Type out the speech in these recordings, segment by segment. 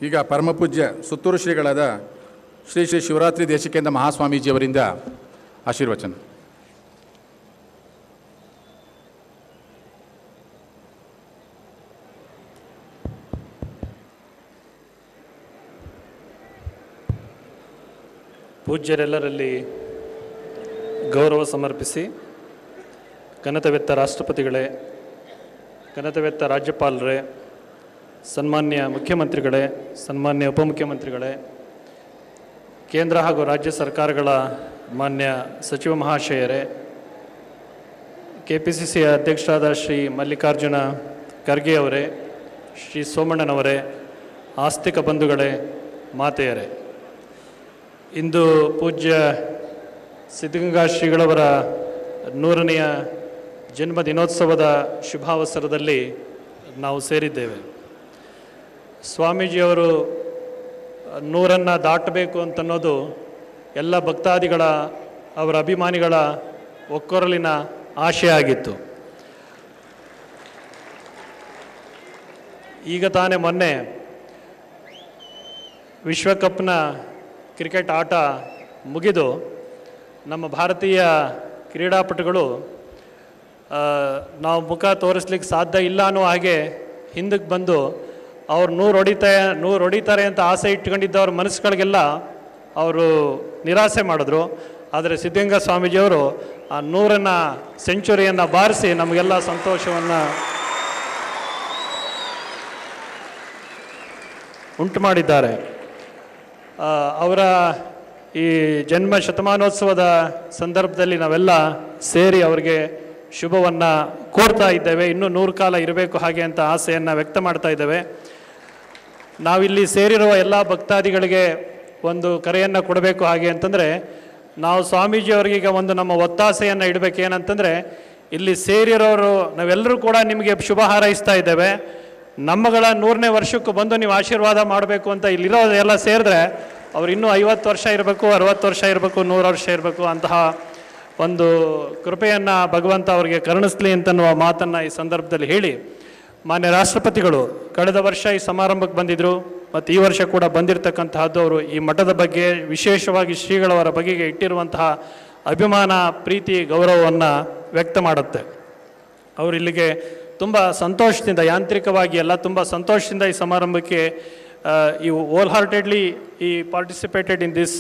ಈಗ ಪರಮಪೂಜ್ಯ ಸುತ್ತೂರು ಶ್ರೀಗಳಾದ ಶ್ರೀ ಶ್ರೀ ಶಿವರಾತ್ರಿ ದೇಶಿಕೇಂದ್ರ ಮಹಾಸ್ವಾಮೀಜಿಯವರಿಂದ ಆಶೀರ್ವಚನ ಪೂಜ್ಯರೆಲ್ಲರಲ್ಲಿ ಗೌರವ ಸಮರ್ಪಿಸಿ ಘನತವೆತ್ತ ರಾಷ್ಟ್ರಪತಿಗಳೇ ಘನತವೆತ್ತ ರಾಜ್ಯಪಾಲರೇ ಸನ್ಮಾನ್ಯ ಮುಖ್ಯಮಂತ್ರಿಗಳೇ ಸನ್ಮಾನ್ಯ ಉಪಮುಖ್ಯಮಂತ್ರಿಗಳೇ ಕೇಂದ್ರ ಹಾಗೂ ರಾಜ್ಯ ಸರ್ಕಾರಗಳ ಮಾನ್ಯ ಸಚಿವ ಮಹಾಶಯರೇ ಕೆ ಪಿ ಸಿ ಸಿ ಅಧ್ಯಕ್ಷರಾದ ಶ್ರೀ ಮಲ್ಲಿಕಾರ್ಜುನ ಖರ್ಗೆ ಅವರೇ ಶ್ರೀ ಸೋಮಣ್ಣನವರೇ ಆಸ್ತಿಕ ಬಂಧುಗಳೇ ಮಾತೆಯರೇ ಇಂದು ಪೂಜ್ಯ ಸಿದ್ಧಗಂಗಾ ಶ್ರೀಗಳವರ ನೂರನೆಯ ಜನ್ಮ ದಿನೋತ್ಸವದ ಶುಭಾವಸರದಲ್ಲಿ ನಾವು ಸೇರಿದ್ದೇವೆ ಸ್ವಾಮೀಜಿಯವರು ನೂರನ್ನು ದಾಟಬೇಕು ಅಂತನ್ನೋದು ಎಲ್ಲ ಭಕ್ತಾದಿಗಳ ಅವರ ಅಭಿಮಾನಿಗಳ ಒಕ್ಕೊರಲಿನ ಆಶೆ ಆಗಿತ್ತು ಈಗ ತಾನೇ ಮೊನ್ನೆ ವಿಶ್ವಕಪ್ನ ಕ್ರಿಕೆಟ್ ಆಟ ಮುಗಿದು ನಮ್ಮ ಭಾರತೀಯ ಕ್ರೀಡಾಪಟುಗಳು ಆ, ನಾವು ಮುಖ ತೋರಿಸ್ಲಿಕ್ಕೆ ಸಾಧ್ಯ ಇಲ್ಲ ಅನ್ನೋ ಹಾಗೆ ಹಿಂದಕ್ಕೆ ಬಂದು ಅವ್ರು ನೂರು ಹೊಡಿತಾ ನೂರು ಹೊಡಿತಾರೆ ಅಂತ ಆಸೆ ಇಟ್ಕೊಂಡಿದ್ದವ್ರ ಮನಸ್ಸುಗಳಿಗೆಲ್ಲ ಅವರು ನಿರಾಸೆ ಮಾಡಿದ್ರು ಆದರೆ ಸಿದ್ಧಗಂಗಾ ಸ್ವಾಮೀಜಿಯವರು ಆ ನೂರನ್ನು ಸೆಂಚುರಿಯನ್ನು ಬಾರಿಸಿ ನಮಗೆಲ್ಲ ಸಂತೋಷವನ್ನು ಉಂಟು ಮಾಡಿದ್ದಾರೆ ಆ, ಅವರ ಈ ಜನ್ಮ ಶತಮಾನೋತ್ಸವದ ಸಂದರ್ಭದಲ್ಲಿ ನಾವೆಲ್ಲ ಸೇರಿ ಅವರಿಗೆ ಶುಭವನ್ನು ಕೋರ್ತಾ ಇದ್ದೇವೆ ಇನ್ನೂ ನೂರು ಕಾಲ ಇರಬೇಕು ಹಾಗೆ ಅಂತ ಆಸೆಯನ್ನು ವ್ಯಕ್ತ ಮಾಡ್ತಾ ಇದ್ದೇವೆ ನಾವಿಲ್ಲಿ ಸೇರಿರುವ ಎಲ್ಲ ಭಕ್ತಾದಿಗಳಿಗೆ ಒಂದು ಕರೆಯನ್ನು ಕೊಡಬೇಕು ಹಾಗೆ ಅಂತಂದರೆ ನಾವು ಸ್ವಾಮೀಜಿಯವರಿಗೆ ಈಗ ಒಂದು ನಮ್ಮ ಒತ್ತಾಸೆಯನ್ನು ಇಡಬೇಕು ಏನಂತಂದರೆ ಇಲ್ಲಿ ಸೇರಿರೋರು ನಾವೆಲ್ಲರೂ ಕೂಡ ನಿಮಗೆ ಶುಭ ಹಾರೈಸ್ತಾ ಇದ್ದೇವೆ ನಮ್ಮಗಳ ನೂರನೇ ವರ್ಷಕ್ಕೂ ಬಂದು ನೀವು ಆಶೀರ್ವಾದ ಮಾಡಬೇಕು ಅಂತ ಇಲ್ಲಿರೋ ಎಲ್ಲ ಸೇರಿದ್ರೆ ಅವ್ರು ಇನ್ನೂ ಐವತ್ತು ವರ್ಷ ಇರಬೇಕು ಅರವತ್ತು ವರ್ಷ ಇರಬೇಕು ನೂರು ವರ್ಷ ಇರಬೇಕು ಅಂತಹ ಒಂದು ಕೃಪೆಯನ್ನು ಭಗವಂತ ಅವರಿಗೆ ಕರುಣಿಸ್ಲಿ ಅಂತನ್ನುವ ಮಾತನ್ನು ಈ ಸಂದರ್ಭದಲ್ಲಿ ಹೇಳಿ ಮಾನ್ಯ ರಾಷ್ಟ್ರಪತಿಗಳು ಕಳೆದ ವರ್ಷ ಈ ಸಮಾರಂಭಕ್ಕೆ ಬಂದಿದ್ದರು ಮತ್ತು ಈ ವರ್ಷ ಕೂಡ ಬಂದಿರತಕ್ಕಂತಹದ್ದು ಅವರು ಈ ಮಠದ ಬಗ್ಗೆ ವಿಶೇಷವಾಗಿ ಶ್ರೀಗಳವರ ಬಗೆಗೆ ಇಟ್ಟಿರುವಂತಹ ಅಭಿಮಾನ ಪ್ರೀತಿ ಗೌರವವನ್ನು ವ್ಯಕ್ತ ಮಾಡುತ್ತೆ ಅವರು ಇಲ್ಲಿಗೆ ತುಂಬ ಸಂತೋಷದಿಂದ ಯಾಂತ್ರಿಕವಾಗಿ ಎಲ್ಲ ತುಂಬ ಸಂತೋಷದಿಂದ ಈ ಸಮಾರಂಭಕ್ಕೆ ಈ wholeheartedly he participated in this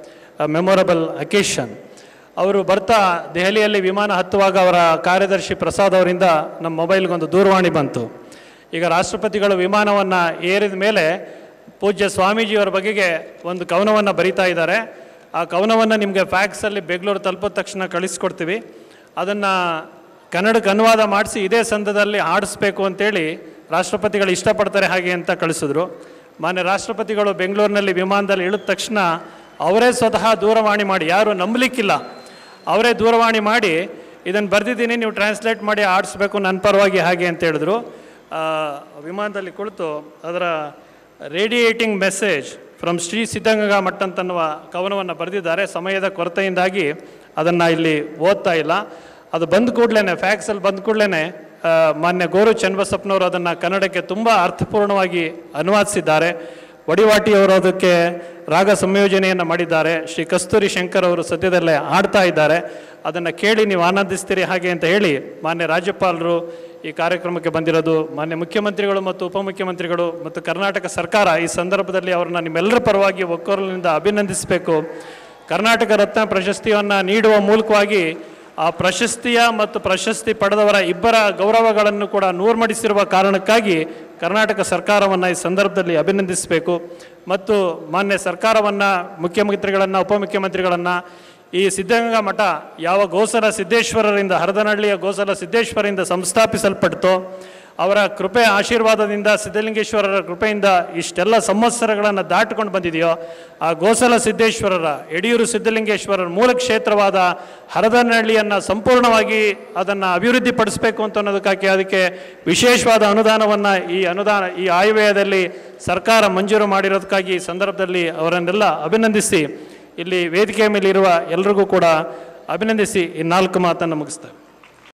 memorable occasion ಅವರು ಬರ್ತಾ ದೆಹಲಿಯಲ್ಲಿ ವಿಮಾನ ಹತ್ತುವಾಗ ಅವರ ಕಾರ್ಯದರ್ಶಿ ಪ್ರಸಾದ್ ಅವರಿಂದ ನಮ್ಮ ಮೊಬೈಲ್ಗೊಂದು ದೂರವಾಣಿ ಬಂತು ಈಗ ರಾಷ್ಟ್ರಪತಿಗಳು ವಿಮಾನವನ್ನು ಏರಿದ ಮೇಲೆ ಪೂಜ್ಯ ಸ್ವಾಮೀಜಿಯವರ ಬಗೆಗೆ ಒಂದು ಕವನವನ್ನು ಬರೀತಾ ಇದ್ದಾರೆ ಆ ಕವನವನ್ನು ನಿಮಗೆ ಫ್ಯಾಕ್ಸಲ್ಲಿ ಬೆಂಗಳೂರು ತಲುಪಿದ ತಕ್ಷಣ ಕಳಿಸ್ಕೊಡ್ತೀವಿ ಅದನ್ನು ಕನ್ನಡಕ್ಕೆ ಅನುವಾದ ಮಾಡಿಸಿ ಇದೇ ಸಂದದಲ್ಲಿ ಆಡಿಸ್ಬೇಕು ಅಂತೇಳಿ ರಾಷ್ಟ್ರಪತಿಗಳು ಇಷ್ಟಪಡ್ತಾರೆ ಹಾಗೆ ಅಂತ ಕಳಿಸಿದ್ರು ಮಾನ್ಯ ರಾಷ್ಟ್ರಪತಿಗಳು ಬೆಂಗಳೂರಿನಲ್ಲಿ ವಿಮಾನದಲ್ಲಿ ಇಳಿದ ತಕ್ಷಣ ಅವರೇ ಸ್ವತಃ ದೂರವಾಣಿ ಮಾಡಿ ಯಾರು ನಂಬಲಿಕ್ಕಿಲ್ಲ ಅವರೇ ದೂರವಾಣಿ ಮಾಡಿ ಇದನ್ನು ಬರೆದಿದ್ದೀನಿ ನೀವು ಟ್ರಾನ್ಸ್ಲೇಟ್ ಮಾಡಿ ಆಡಿಸ್ಬೇಕು ನನ್ನ ಪರವಾಗಿ ಹಾಗೆ ಅಂತ ಹೇಳಿದ್ರು ಆ, ವಿಮಾನದಲ್ಲಿ ಕುಳಿತು ಅದರ radiating message from Shri Siddaganga Mutt ಅಂತನ್ನುವ ಕವನವನ್ನು ಬರೆದಿದ್ದಾರೆ ಸಮಯದ ಕೊರತೆಯಿಂದಾಗಿ ಅದನ್ನು ಇಲ್ಲಿ ಓದ್ತಾ ಇಲ್ಲ ಅದು ಬಂದ ಕೂಡಲೇ ಫ್ಯಾಕ್ಸಲ್ಲಿ ಬಂದ ಕೂಡಲೇ ಮಾನ್ಯ ಗೋರು ಚನ್ನಬಸಪ್ಪನವರು ಅದನ್ನು ಕನ್ನಡಕ್ಕೆ ತುಂಬ ಅರ್ಥಪೂರ್ಣವಾಗಿ ಅನುವಾದಿಸಿದ್ದಾರೆ ವಡಿವಾಟಿಯವರು ಅದಕ್ಕೆ ರಾಗ ಸಂಯೋಜನೆಯನ್ನು ಮಾಡಿದ್ದಾರೆ ಶ್ರೀ ಕಸ್ತೂರಿ ಶಂಕರ್ ಅವರು ಸದ್ಯದಲ್ಲೇ ಆಡ್ತಾ ಇದ್ದಾರೆ ಅದನ್ನು ಕೇಳಿ ನೀವು ಆನಂದಿಸ್ತೀರಿ ಹಾಗೆ ಅಂತ ಹೇಳಿ ಮಾನ್ಯ ರಾಜ್ಯಪಾಲರು ಈ ಕಾರ್ಯಕ್ರಮಕ್ಕೆ ಬಂದಿರೋದು ಮಾನ್ಯ ಮುಖ್ಯಮಂತ್ರಿಗಳು ಮತ್ತು ಉಪಮುಖ್ಯಮಂತ್ರಿಗಳು ಮತ್ತು ಕರ್ನಾಟಕ ಸರ್ಕಾರ ಈ ಸಂದರ್ಭದಲ್ಲಿ ಅವರನ್ನ ನಿಮ್ಮೆಲ್ಲರ ಪರವಾಗಿ ಒಕ್ಕೊರಲಿನಿಂದ ಅಭಿನಂದಿಸಬೇಕು ಕರ್ನಾಟಕ ರತ್ನ ಪ್ರಶಸ್ತಿಯನ್ನು ನೀಡುವ ಮೂಲಕವಾಗಿ ಆ ಪ್ರಶಸ್ತಿಯ ಮತ್ತು ಪ್ರಶಸ್ತಿ ಪಡೆದವರ ಇಬ್ಬರ ಗೌರವಗಳನ್ನು ಕೂಡ ನೂರ್ಮಡಿಸಿರುವ ಕಾರಣಕ್ಕಾಗಿ ಕರ್ನಾಟಕ ಸರ್ಕಾರವನ್ನು ಈ ಸಂದರ್ಭದಲ್ಲಿ ಅಭಿನಂದಿಸಬೇಕು ಮತ್ತು ಮಾನ್ಯ ಸರ್ಕಾರವನ್ನು ಮುಖ್ಯಮಂತ್ರಿಗಳನ್ನು ಉಪಮುಖ್ಯಮಂತ್ರಿಗಳನ್ನು ಈ ಸಿದ್ಧಗಂಗಾ ಮಠ ಯಾವ ಗೋಸಲ ಸಿದ್ದೇಶ್ವರರಿಂದ ಹರದನಹಳ್ಳಿಯ ಗೋಸಲ ಸಿದ್ದೇಶ್ವರರಿಂದ ಸಂಸ್ಥಾಪಿಸಲ್ಪಡ್ತೋ ಅವರ ಕೃಪೆ ಆಶೀರ್ವಾದದಿಂದ ಸಿದ್ಧಲಿಂಗೇಶ್ವರರ ಕೃಪೆಯಿಂದ ಇಷ್ಟೆಲ್ಲ ಸಂವತ್ಸರಗಳನ್ನು ದಾಟಿಕೊಂಡು ಬಂದಿದೆಯೋ ಆ ಗೋಸಲ ಸಿದ್ದೇಶ್ವರರ ಯಡಿಯೂರು ಸಿದ್ಧಲಿಂಗೇಶ್ವರರ ಮೂಲ ಕ್ಷೇತ್ರವಾದ ಹರದನಹಳ್ಳಿಯನ್ನು ಸಂಪೂರ್ಣವಾಗಿ ಅದನ್ನು ಅಭಿವೃದ್ಧಿಪಡಿಸಬೇಕು ಅಂತ ಅನ್ನೋದಕ್ಕಾಗಿ ಅದಕ್ಕೆ ವಿಶೇಷವಾದ ಅನುದಾನವನ್ನು ಈ ಅನುದಾನ ಈ ಆಯವ್ಯಯದಲ್ಲಿ ಸರ್ಕಾರ ಮಂಜೂರು ಮಾಡಿರೋದಕ್ಕಾಗಿ ಈ ಸಂದರ್ಭದಲ್ಲಿ ಅವರನ್ನೆಲ್ಲ ಅಭಿನಂದಿಸಿ ಇಲ್ಲಿ ವೇದಿಕೆಯ ಮೇಲೆ ಇರುವ ಎಲ್ರಿಗೂ ಕೂಡ ಅಭಿನಂದಿಸಿ ಈ ನಾಲ್ಕು ಮಾತನ್ನು ಮುಗಿಸ್ತೇವೆ